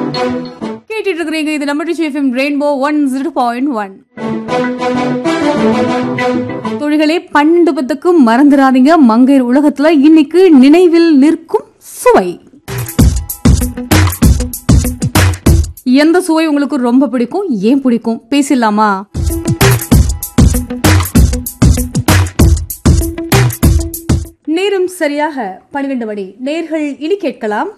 கேட்டுட்டு இருக்கிறீங்க இது நம்ம FM rainbow one zero point one தொழில்களே பன்னெண்டு பத்துக்கும் மறந்துடாதீங்க மங்கையர் உலகத்துல இன்னைக்கு நினைவில் நிற்கும் சுவை எந்த சுவை உங்களுக்கு ரொம்ப பிடிக்கும் ஏன் பிடிக்கும் பேசிடலாமா நேரம் சரியாக பன்னிரண்டு மணி நேர்கள் இனி கேட்கலாம்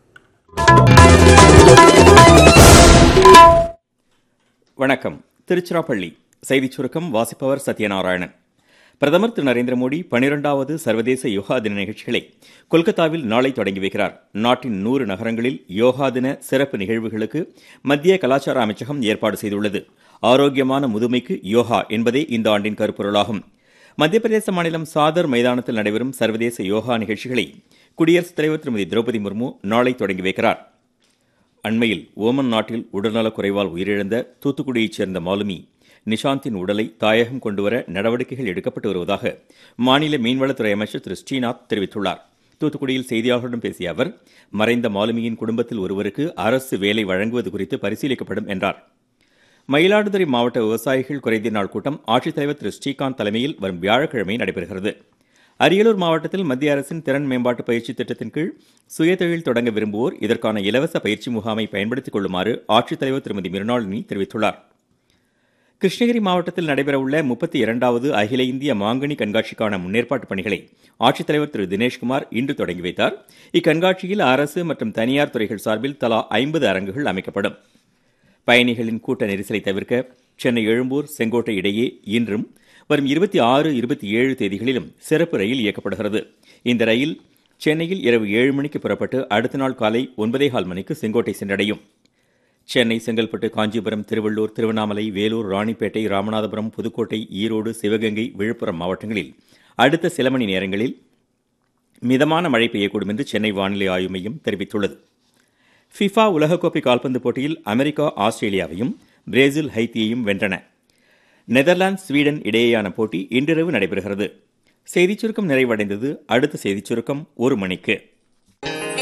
வணக்கம் திருச்சிராப்பள்ளி செய்திச் சுருக்கம் வாசிப்பவர் சத்யநாராயணன் பிரதமர் திரு நரேந்திர மோடி பனிரெண்டாவது சர்வதேச யோகா தின நிகழ்ச்சிகளை கொல்கத்தாவில் நாளை தொடங்கி வைக்கிறார் நாட்டின் நூறு நகரங்களில் யோகா தின சிறப்பு நிகழ்வுகளுக்கு மத்திய கலாச்சார அமைச்சகம் ஏற்பாடு செய்துள்ளது ஆரோக்கியமான முதுமைக்கு யோகா என்பதே இந்த ஆண்டின் கருப்பொருளாகும் மத்திய பிரதேச மாநிலம் சாதர் மைதானத்தில் நடைபெறும் சர்வதேச யோகா நிகழ்ச்சிகளை குடியரசுத் தலைவர் திருமதி திரௌபதி முர்மு நாளை தொடங்கி வைக்கிறார் அண்மையில் ஓமன் நாட்டில் உடல்நலக் குறைவால் உயிரிழந்த தூத்துக்குடியைச் சேர்ந்த மாலுமி நிஷாந்தின் உடலை தாயகம் கொண்டுவர நடவடிக்கைகள் எடுக்கப்பட்டு வருவதாக மாநில மீன்வளத்துறை அமைச்சர் திரு ஸ்ரீநாத் தெரிவித்துள்ளார் தூத்துக்குடியில் செய்தியாளர்களிடம் பேசிய அவர் மறைந்த மாலுமியின் குடும்பத்தில் ஒருவருக்கு அரசு வேலை வழங்குவது குறித்து பரிசீலிக்கப்படும் என்றார் மயிலாடுதுறை மாவட்ட விவசாயிகள் குறைதீர் நாள் கூட்டம் ஆட்சித்தலைவர் திரு ஸ்ரீகாந்த் தலைமையில் வரும் வியாழக்கிழமை நடைபெறுகிறது அரியலூர் மாவட்டத்தில் மத்திய அரசின் திறன் மேம்பாட்டு பயிற்சி திட்டத்தின் கீழ் சுயதொழில் தொடங்க விரும்புவோர் இதற்கான இலவச பயிற்சி முகாமை பயன்படுத்திக் கொள்ளுமாறு ஆட்சித்தலைவர் திருமதி மிருணாளினி தெரிவித்துள்ளார் கிருஷ்ணகிரி மாவட்டத்தில் நடைபெறவுள்ள முப்பத்தி இரண்டாவது அகில இந்திய மாங்கனி கண்காட்சிக்கான முன்னேற்பாட்டு பணிகளை ஆட்சித்தலைவர் திரு தினேஷ்குமார் இன்று தொடங்கி வைத்தார் இக்கண்காட்சியில் அரசு மற்றும் தனியார் துறைகள் சார்பில் தலா ஐம்பது அரங்குகள் அமைக்கப்படும் பயணிகளின் கூட்ட நெரிசலை தவிர்க்க சென்னை எழும்பூர் செங்கோட்டை இடையே இன்றும் வரும் இருபத்தி ஆறு இருபத்தி ஏழு தேதிகளிலும் சிறப்பு ரயில் இயக்கப்படுகிறது இந்த ரயில் சென்னையில் இரவு ஏழு மணிக்கு புறப்பட்டு அடுத்த நாள் காலை ஒன்பதே கால் மணிக்கு செங்கோட்டை சென்றடையும் சென்னை செங்கல்பட்டு காஞ்சிபுரம் திருவள்ளூர் திருவண்ணாமலை வேலூர் ராணிப்பேட்டை ராமநாதபுரம் புதுக்கோட்டை ஈரோடு சிவகங்கை விழுப்புரம் மாவட்டங்களில் அடுத்த சில மணி நேரங்களில் மிதமான மழை பெய்யக்கூடும் என்று சென்னை வானிலை ஆய்வு மையம் தெரிவித்துள்ளது ஃபிஃபா உலகக்கோப்பை கால்பந்து போட்டியில் அமெரிக்கா ஆஸ்திரேலியாவையும் பிரேசில் ஹைத்தியையும் வென்றன நெதர்லாந்து ஸ்வீடன் இடையேயான போட்டி இன்றிரவு நடைபெறுகிறது செய்திச் சுருக்கம் நிறைவடைந்தது அடுத்த செய்திச் சுருக்கம் ஒரு மணிக்கு